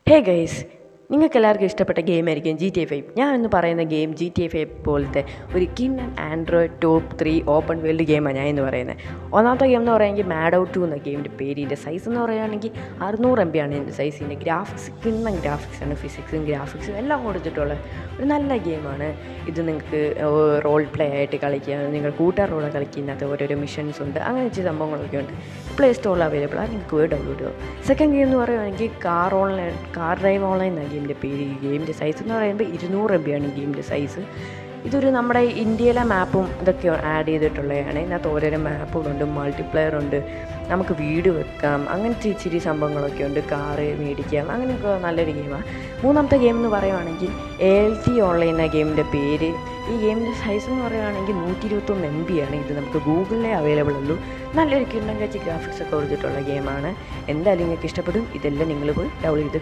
hey guys നിങ്ങൾക്ക് എല്ലാവർക്കും ഇഷ്ടപ്പെട്ട ഗെയിം ആയിരിക്കും ജി ടി എ ഫൈവ് ഞാൻ ഇന്ന് പറയുന്ന game G T A five പോലത്തെ ഒരു കിൻ and android top three open world ഗെയിമാണ് ഞാൻ ഇന്ന് പറയുന്നത് ഒന്നാമത്തെ ഗെയിം എന്ന് പറയുമെങ്കിൽ മാഡ് ഔട്ട് ടു എന്ന ഗെയിമിൻ്റെ പേര് ഇതിൻ്റെ സൈസ് എന്ന് പറയുകയാണെങ്കിൽ അറുന്നൂറ് എം ബി ആണ് ഇതിൻ്റെ സൈസ് ഇതിൻ്റെ ഗ്രാഫിക്സ് കിണ്ണം ഗ്രാഫിക്സ് ആണ് ഫിസിക്സും ഗ്രാഫിക്സും എല്ലാം കൊടുത്തിട്ടുള്ള ഒരു നല്ല ഗെയിമാണ് ഇത് നിങ്ങൾക്ക് റോൾ പ്ലേ ആയിട്ട് കളിക്കുക നിങ്ങൾ കൂട്ടുകാരോടെ കളിക്കുന്നത് ഓരോരോ മിഷൻസ് ഉണ്ട് അങ്ങനെ ചില സംഭവങ്ങളൊക്കെ ഉണ്ട് പ്ലേ സ്റ്റോറിൽ അവൈലബിൾ ആണ് നിങ്ങൾക്ക് പോയി ഡൗൺലോഡ് ചെയ്യാം സെക്കൻഡ് ഗെയിം എന്ന് പറയുകയാണെങ്കിൽ car online car drive online എന്നാണ് ഗെയിമിൻ്റെ പേര് ഈ ഗെയിമിൻ്റെ സൈസ് എന്ന് പറയുമ്പോൾ ഇരുന്നൂറ് എം ബി ആണ് ഈ ഗെയിമിൻ്റെ സൈസ് ഇതൊരു നമ്മുടെ ഇന്ത്യയിലെ മാപ്പും ഇതൊക്കെ ആഡ് ചെയ്തിട്ടുള്ളതാണ് ഇതിനകത്ത് ഓരോരോ മാപ്പുകളുണ്ട് മൾട്ടിപ്ലെയർ ഉണ്ട് നമുക്ക് വീട് വെക്കാം അങ്ങനത്തെ ഇച്ചിരി സംഭവങ്ങളൊക്കെ ഉണ്ട് കാറ് മേടിക്കാം അങ്ങനെയൊക്കെ നല്ലൊരു ഗെയിമാണ് മൂന്നാമത്തെ ഗെയിം എന്ന് പറയുവാണെങ്കിൽ എ എൽ ടി ഓൺലൈൻ എന്ന ഗെയിമിൻ്റെ പേര് ഈ ഗെയിമിൻ്റെ സൈസ് എന്ന് പറയുകയാണെങ്കിൽ നൂറ്റി ഇരുപത്തൊന്ന് എം ബി ആണ് ഇത് നമുക്ക് ഗൂഗിളിലേ അവൈലബിൾ ഉള്ളൂ നല്ലൊരു കിണ്ണം കച്ചി ഗ്രാഫിക്സ് ഒക്കെ കൊടുത്തിട്ടുള്ള ഗെയിമാണ് എന്തായാലും നിങ്ങൾക്ക് ഇഷ്ടപ്പെടും ഇതെല്ലാം നിങ്ങൾ പോയി ഡൗൺലോഡ് ചെയ്ത്